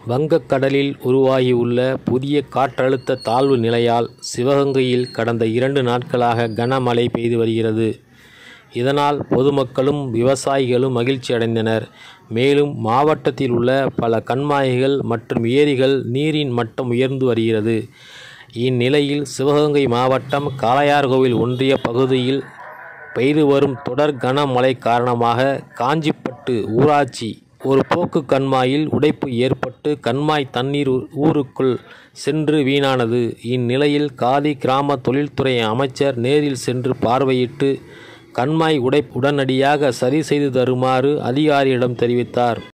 வங்கக்கடலில் உருவாகியுள்ள புதிய காற்றழுத்த தாழ்வு நிலையால் சிவகங்கையில் கடந்த இரண்டு நாட்களாக கனமழை பெய்து வருகிறது இதனால் பொதுமக்களும் விவசாயிகளும் மகிழ்ச்சி அடைந்தனர் மேலும் மாவட்டத்தில் உள்ள பல கண்மாய்கள் மற்றும் ஏரிகள் நீரின் மட்டம் உயர்ந்து வருகிறது இந்நிலையில் சிவகங்கை மாவட்டம் காளையார்கோவில் ஒன்றிய பகுதியில் பெய்து வரும் தொடர் கனமழை காரணமாக காஞ்சிப்பட்டு ஊராட்சி ஒரு போக்கு கண்மாயில் உடைப்பு ஏற்பட்டு கண்மாய் தண்ணீர் ஊருக்குள் சென்று வீணானது இந்நிலையில் காதி கிராம தொழில்துறை அமைச்சர் நேரில் சென்று பார்வையிட்டு கண்மாய் உடைப்பு உடனடியாக சரி செய்து தருமாறு அதிகாரியிடம் தெரிவித்தார்